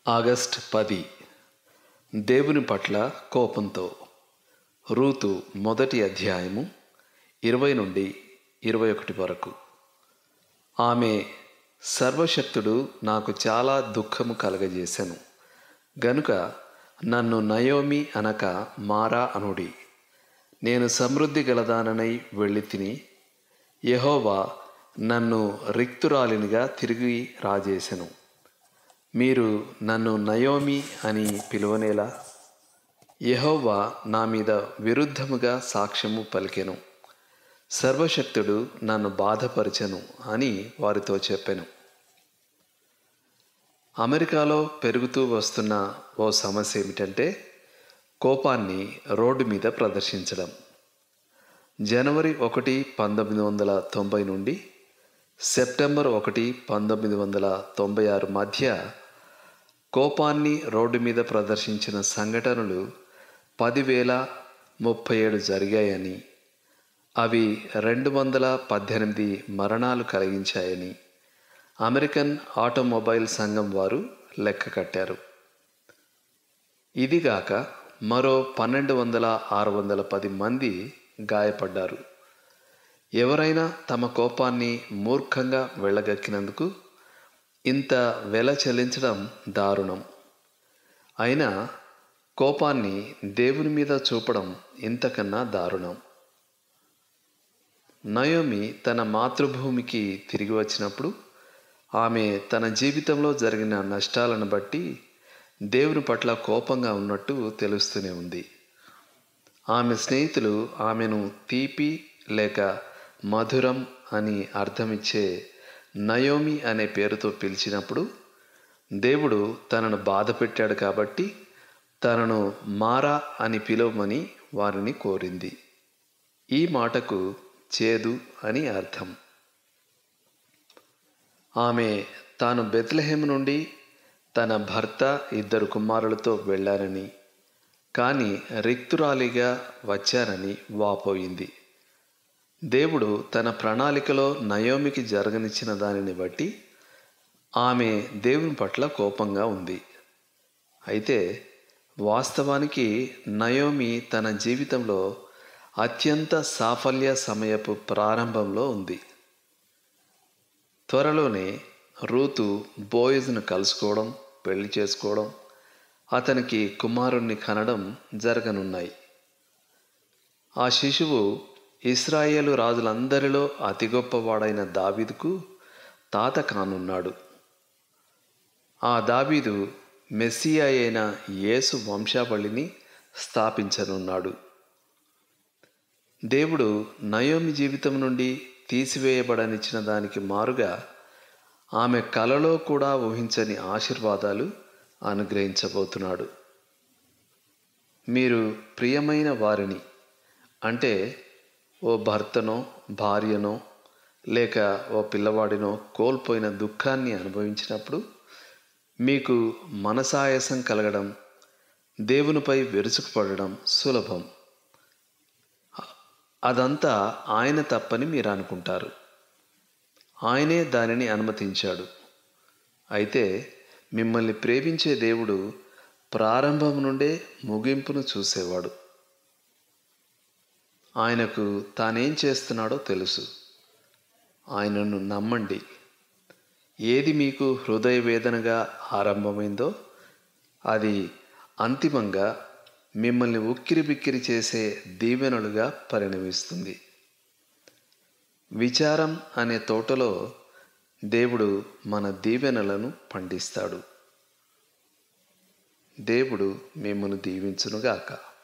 August పది దేవుని పట్ల కోపంతో రూతు మొదటి అధ్యాయము ఇరవై నుండి ఇరవై ఒకటి వరకు ఆమె సర్వశక్తుడు నాకు చాలా దుఃఖము కలగజేశాను గనుక నన్ను నయోమి అనక మారా అనుడి నేను సమృద్ధి గలదాననై వెళ్ళి తిని యహోవా నన్ను రిక్తురాలినిగా తిరిగి రాజేశను మీరు నన్ను నయోమి అని పిలువనేలా యహోవా నా మీద విరుద్ధముగా సాక్ష్యము పలికెను సర్వశక్తుడు నన్ను బాధపరచెను అని వారితో చెప్పాను అమెరికాలో పెరుగుతూ వస్తున్న ఓ సమస్య ఏమిటంటే కోపాన్ని రోడ్డు మీద ప్రదర్శించడం జనవరి ఒకటి పంతొమ్మిది వందల తొంభై నుండి సెప్టెంబర్ ఒకటి పంతొమ్మిది వందల తొంభై ఆరు మధ్య కోపాన్ని రోడ్డు మీద ప్రదర్శించిన సంఘటనలు పదివేల ముప్పై ఏడు జరిగాయని అవి రెండు వందల పద్దెనిమిది మరణాలు కలిగించాయని అమెరికన్ ఆటోమొబైల్ సంఘం వారు లెక్క కట్టారు ఇదిగాక మరో పన్నెండు వందల ఆరు వందల పది మంది గాయపడ్డారు ఎవరైనా తమ కోపాన్ని మూర్ఖంగా వెళ్ళగక్కినందుకు ఇంత వెల చెల్లించడం దారుణం అయినా కోపాన్ని దేవుని మీద చూపడం ఇంతకన్నా దారుణం నయోమి తన మాతృభూమికి తిరిగి వచ్చినప్పుడు ఆమె తన జీవితంలో జరిగిన నష్టాలను బట్టి దేవుని పట్ల కోపంగా ఉన్నట్టు తెలుస్తూనే ఉంది ఆమె స్నేహితులు ఆమెను తీపి లేక మధురం అని అర్థమిచ్చే నయోమి అనే పేరుతో పిలిచినప్పుడు దేవుడు తనను బాధ పెట్టాడు కాబట్టి తనను మారా అని పిలవమని వారిని కోరింది ఈ మాటకు చేదు అని అర్థం ఆమె తాను బెత్లహేమ్ నుండి తన భర్త ఇద్దరు కుమారులతో వెళ్ళారని కానీ రిక్తురాలిగా వచ్చారని వాపోయింది దేవుడు తన ప్రణాళికలో నయోమికి జరగనిచ్చిన దానిని బట్టి ఆమె దేవుని పట్ల కోపంగా ఉంది అయితే వాస్తవానికి నయోమి తన జీవితంలో అత్యంత సాఫల్య సమయపు ప్రారంభంలో ఉంది త్వరలోనే రూతు బోయజ్ను కలుసుకోవడం పెళ్లి చేసుకోవడం అతనికి కుమారుణ్ణి కనడం జరగనున్నాయి ఆ శిశువు ఇస్రాయేలు రాజులందరిలో అతి గొప్పవాడైన దావీదుకు తాత కానున్నాడు ఆ దావీదు మెస్సియా అయిన యేసు వంశావళిని స్థాపించనున్నాడు దేవుడు నయోమి జీవితం నుండి తీసివేయబడనిచ్చిన దానికి మారుగా ఆమె కలలో కూడా ఊహించని ఆశీర్వాదాలు అనుగ్రహించబోతున్నాడు మీరు ప్రియమైన వారిని అంటే ఓ భర్తనో భార్యనో లేక ఓ పిల్లవాడినో కోల్పోయిన దుఃఖాన్ని అనుభవించినప్పుడు మీకు మనసాయసం కలగడం దేవునిపై విరుచుకుపడడం సులభం అదంతా ఆయన తప్పని మీరు అనుకుంటారు ఆయనే దానిని అనుమతించాడు అయితే మిమ్మల్ని ప్రేమించే దేవుడు ప్రారంభం నుండే ముగింపును చూసేవాడు ఆయనకు తానేం చేస్తున్నాడో తెలుసు ఆయనను నమ్మండి ఏది మీకు హృదయ వేదనగా ఆరంభమైందో అది అంతిమంగా మిమ్మల్ని ఉక్కిరి బిక్కిరి చేసే దీవెనలుగా పరిణమిస్తుంది విచారం అనే తోటలో దేవుడు మన దీవెనలను పండిస్తాడు దేవుడు మిమ్మల్ని దీవించునుగాక